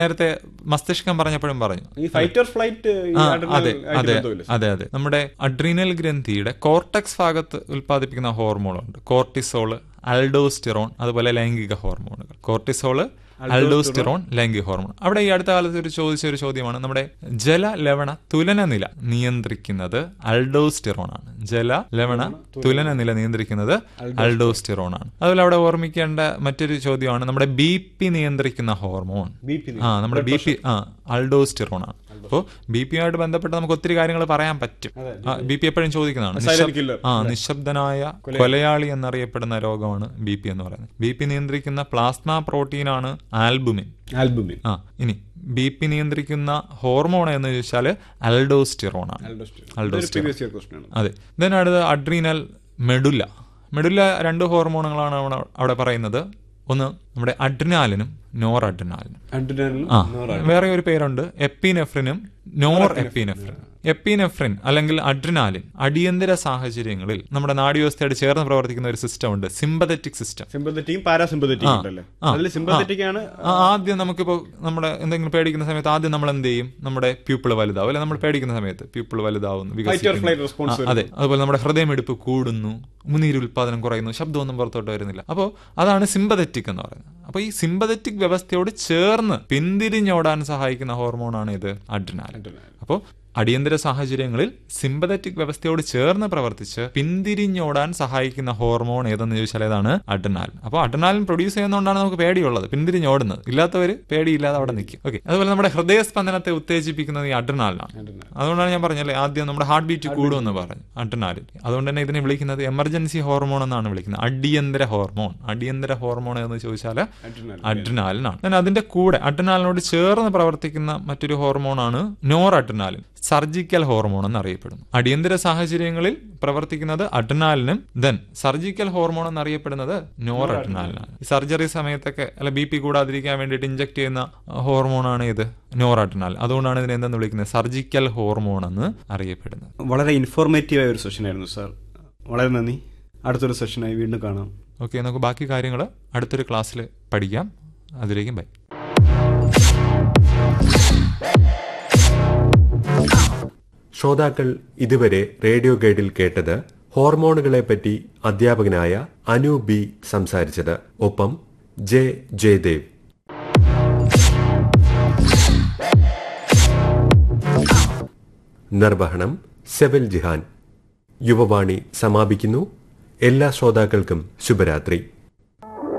നേരത്തെ മസ്തിഷ്കം പറഞ്ഞപ്പോഴും പറഞ്ഞു ഈ ഫൈറ്റർ ഫ്ലൈറ്റ് ആ, അതെ അതെ അതെ അതെ നമ്മുടെ അഡ്രീനൽ ഗ്രന്ഥിയുടെ കോർട്ടക്സ് ഭാഗത്ത് ഉൽപ്പാദിപ്പിക്കുന്ന ഹോർമോണുണ്ട് കോർട്ടിസോള് അൽഡോസ്റ്റിറോൺ അതുപോലെ ലൈംഗിക ഹോർമോണുകൾ കോർട്ടിസോള് അൽഡോസ്റ്റിറോൺ ലൈംഗിക ഹോർമോൺ അവിടെ ഈ അടുത്ത കാലത്ത് ഒരു ചോദിച്ച ഒരു ചോദ്യമാണ് നമ്മുടെ ജല ലവണ തുലന നില നിയന്ത്രിക്കുന്നത് അൽഡോസ്റ്റിറോൺ ആണ് ജല ലവണ തുലന നില നിയന്ത്രിക്കുന്നത് അൽഡോസ്റ്റിറോൺ ആണ് അതുപോലെ അവിടെ ഓർമ്മിക്കേണ്ട മറ്റൊരു ചോദ്യമാണ് നമ്മുടെ ബി പി നിയന്ത്രിക്കുന്ന ഹോർമോൺ ബി പി ആ നമ്മുടെ ബി പി ആ അൾഡോസ്റ്റിറോൺ ആണ് അപ്പോൾ ബി പി ആയിട്ട് ബന്ധപ്പെട്ട് നമുക്ക് ഒത്തിരി കാര്യങ്ങൾ പറയാൻ പറ്റും ബി പി എപ്പോഴും ചോദിക്കുന്നതാണ് Silent നിശബ്- killer. ആ നിശബ്ദനായ കൊലയാളി എന്നറിയപ്പെടുന്ന രോഗമാണ് ബി പി എന്ന് പറയുന്നത് ബി പി നിയന്ത്രിക്കുന്ന പ്ലാസ്മ പ്രോട്ടീനാണ് ആൽബുമിൻ ആൽബുമിൻ ആ ഇനി ബി പി നിയന്ത്രിക്കുന്ന ഹോർമോൺ എന്ന് ചോദിച്ചാൽ അൽഡോസ്റ്റിറോൺ ആണ് പ്രീവിയസ് ഇയർ ക്വസ്റ്റൻ ആണ് അതെ ദെൻ അടുത്ത അഡ്രീനൽ മെഡുല്ല മെഡുല്ല രണ്ട് ഹോർമോണുകളാണ് അവിടെ- അവിടെ പറയുന്നത് ഒന്ന് നമ്മുടെ അഡ്രിനാലിനും നോർ അഡ്രിനാലിനും അഡ്രിനാലിൻ ആ വേറെ ഒരു പേരുണ്ട് എപ്പിനെഫ്രിനും നോർ എപ്പിനെഫ്രിൻ എപ്പിനെഫ്രിൻ അല്ലെങ്കിൽ അഡ്രിനാലിൻ അടിയന്തര സാഹചര്യങ്ങളിൽ നമ്മുടെ നാഡീവ്യവസ്ഥയോട് ചേർന്ന് പ്രവർത്തിക്കുന്ന ഒരു സിസ്റ്റം ഉണ്ട് സിമ്പതറ്റിക് സിസ്റ്റം സിമ്പത്തറ്റിക്കും പാരാസിമ്പത്തറ്റിക്കും ഉണ്ടല്ലേ അതിൽ സിമ്പത്തറ്റിക് ആണ് ആദ്യം നമുക്കിപ്പോ നമ്മുടെ എന്തെങ്കിലും പേടിക്കുന്ന സമയത്ത് ആദ്യം നമ്മൾ എന്ത് ചെയ്യും നമ്മുടെ പ്യൂപ്പിൾ വലുതാവും അല്ലെ നമ്മൾ പേടിക്കുന്ന സമയത്ത് പ്യൂപ്പിൾ വലുതാവുന്നു ഫൈറ്റ് ഓർ വികസിക്കുന്നു ഫ്ലൈറ്റ് റെസ്പോൺസ് ആ, അതെ അതുപോലെ നമ്മുടെ ഹൃദയമിടിപ്പ് കൂടുന്നു ഉമിനീര് ഉൽപാദനം കുറയുന്നു ശബ്ദമൊന്നും പുറത്തോട്ട് വരുന്നില്ല അപ്പോൾ അതാണ് സിമ്പതറ്റിക് എന്ന് പറയുന്നത് അപ്പോൾ ഈ സിമ്പതറ്റിക് വ്യവസ്ഥയോട് ചേർന്ന് പിന്തിരിഞ്ഞോടാൻ സഹായിക്കുന്ന ഹോർമോണാണ് ഇത് അഡ്രിനാൽ അപ്പോൾ അടിയന്തര സാഹചര്യങ്ങളിൽ സിമ്പതറ്റിക് വ്യവസ്ഥയോട് ചേർന്ന് പ്രവർത്തിച്ച് പിന്തിരിഞ്ഞോടാൻ സഹായിക്കുന്ന ഹോർമോൺ ഏതെന്ന് ചോദിച്ചാൽ ഏതാണ് അഡ്രിനാൽ അപ്പോൾ അഡ്രിനാലിൻ പ്രൊഡ്യൂസ് ചെയ്യുന്നതുകൊണ്ടാണ് നമുക്ക് പേടിയുള്ളത് പിന്തിരിഞ്ഞോടുന്നത് ഇല്ലാത്തവർ പേടിയില്ലാതെ അവിടെ നിൽക്കും ഓക്കെ അതുപോലെ നമ്മുടെ ഹൃദയസ്പന്ദനത്തെ ഉത്തേജിപ്പിക്കുന്നത് ഈ അഡ്രിനാലിനാണ് അതുകൊണ്ടാണ് ഞാൻ പറഞ്ഞല്ലേ ആദ്യം നമ്മുടെ ഹാർട്ട് ബീറ്റ് കൂടുമെന്ന് പറഞ്ഞു അഡ്രിനാലിൻ അതുകൊണ്ട് തന്നെ ഇതിനെ വിളിക്കുന്നത് എമർജൻസി ഹോർമോൺ എന്നാണ് വിളിക്കുന്നത് അടിയന്തര ഹോർമോൺ അടിയന്തര ഹോർമോൺ എന്ന് ചോദിച്ചാൽ അഡ്രിനാലിനാണ് ഞാൻ അതിന്റെ കൂടെ അഡ്രിനാലിനോട് ചേർന്ന് പ്രവർത്തിക്കുന്ന മറ്റൊരു ഹോർമോണാണ് നോർ അഡ്രിനാലിൻ സർജിക്കൽ ഹോർമോൺ എന്നറിയപ്പെടുന്നു അടിയന്തര സാഹചര്യങ്ങളിൽ പ്രവർത്തിക്കുന്നത് അഡ്രിനാലിനും ദെൻ സർജിക്കൽ ഹോർമോൺ എന്നറിയപ്പെടുന്നത് നോർ അഡ്രിനാലിനാണ് ഈ സർജറി സമയത്തൊക്കെ അല്ല ബി പി കൂടാതിരിക്കാൻ വേണ്ടിയിട്ട് ഇഞ്ചക്ട് ചെയ്യുന്ന ഹോർമോണാണ് ഇത് നോർ അഡ്രിനാൽ അതുകൊണ്ടാണ് ഇതിനെ എന്തെന്ന് വിളിക്കുന്നത് സർജിക്കൽ ഹോർമോൺ എന്ന് അറിയപ്പെടുന്നത് വളരെ ഇൻഫോർമേറ്റീവ് ആയ ഒരു സെഷൻ ആയിരുന്നു സാർ വളരെ നന്ദി അടുത്തൊരു സെഷനായി വീണ്ടും കാണാം ഓക്കെ നമുക്ക് ബാക്കി കാര്യങ്ങൾ അടുത്തൊരു ക്ലാസ്സിൽ പഠിക്കാം അതിലേക്കും ബൈ ശ്രോതാക്കൾ ഇതുവരെ റേഡിയോ ഗൈഡിൽ കേട്ടത് ഹോർമോണുകളെപ്പറ്റി അധ്യാപകനായ അനു ബി സംസാരിച്ചത് ഒപ്പം ജെ ജയദേവ് നിർവഹണം സെവൽ ജിഹാൻ യുവവാണി സമാപിക്കുന്നു എല്ലാ ശ്രോതാക്കൾക്കും ശുഭരാത്രി